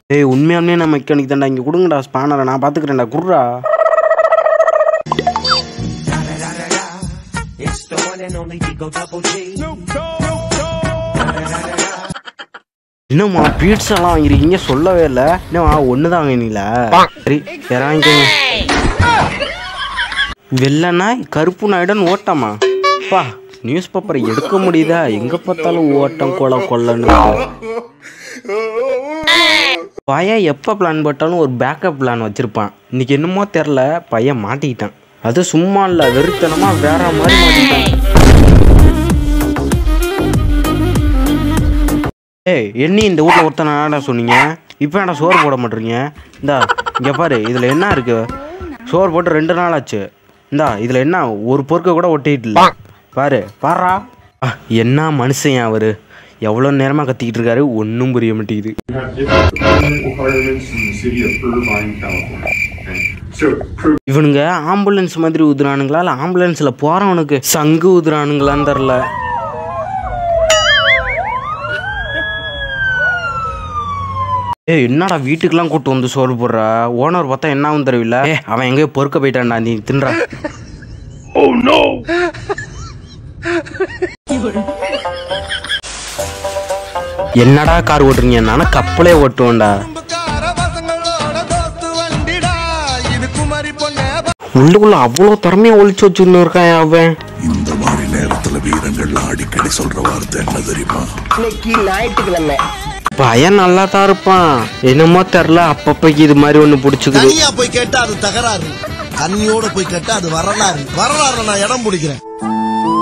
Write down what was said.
ஏய் உண்மையாலுமே நான் மெக்கானிக் தான்டா இங்கே கொடுங்கடா ஸ்பானரை நான் பார்த்துக்கிறேன்டா குர்ரா என்னம்மா பீட்ஸ் எல்லாம் வாங்கிருக்கீங்க சொல்லவே இல்லை என்னம்மா ஒன்று தான் வாங்கினீங்களா சரி வேற வாங்கிக்கோங்க வெள்ளை நாய் கருப்பு நாயுடன் ஓட்டமா பா நியூஸ் பேப்பரை எடுக்க முடியுதா எங்கே பார்த்தாலும் ஓட்டம் கொலை கொள்ளன்னு பையன் எப்போ பிளான் போட்டாலும் ஒரு பேக்கப் பிளான் வச்சுருப்பான் இன்னைக்கு என்னமோ தெரில பையன் மாட்டிக்கிட்டான் அது சும்மா இல்லை வெறித்தனமாக வேற மாதிரி மாட்டிக்கிட்டான் ஏய் என்னி இந்த வீட்டில் ஒருத்தனை என்னடா சொன்னீங்க இப்போ என்னடா சோறு போட மாட்டீங்க இந்தா இங்கே பாரு இதில் என்ன இருக்கு சோறு போட்டு ரெண்டு நாள் ஆச்சு இந்தா இதில் என்ன ஒரு பொருட்க கூட ஒட்டிட்டு இல்லை பாரு பாரா என்ன மனுஷன் அவரு எவ்வளோ நேரமாக கத்திக்கிட்டு இருக்காரு ஒன்றும் புரிய மாட்டேங்குது We have different permanent requirements in the city of Irvine, California. Okay? So, pro- இவனுங்க ஆம்புலன்ஸ் மாதிரி ஊதுறானுங்களா இல்லை ஆம்புலன்ஸில் போகிறவனுக்கு சங்கு ஊதுறானுங்களான்னு தெரில ஏய் என்னடா வீட்டுக்கெல்லாம் கூட்டு வந்து சோறு போடுற ஓனர் பார்த்தா என்ன ஆகும் தெரியல ஏ அவன் எங்கேயோ பொறுக்க போயிட்டான்டா நீ தின்றா என்னடா கார் ஓட்டுறீங்க நானும் கப்பலே ஓட்டுவேன்டா குறும்புக்கார பசங்களோட தோஸ்து வண்டிடா இது குமரி பொண்ணே உள்ளுக்குள்ள அவ்வளோ திறமையா ஒழிச்சு வச்சுன்னு இருக்கான் அவன் இந்த மாதிரி நேரத்துல வீரங்கள்லாம் அடிக்கடி சொல்ற வார்த்தை என்ன தெரியுமா பையன் நல்லா தான் இருப்பான் என்னமோ தெரில அப்பப்பைக்கு இது மாதிரி ஒன்று பிடிச்சிக்குது தனியா போய் கேட்டா அது தகராறு தண்ணியோட போய் கேட்டா அது வரலாறு வரலாறு நான் இடம் பிடிக்கிறேன்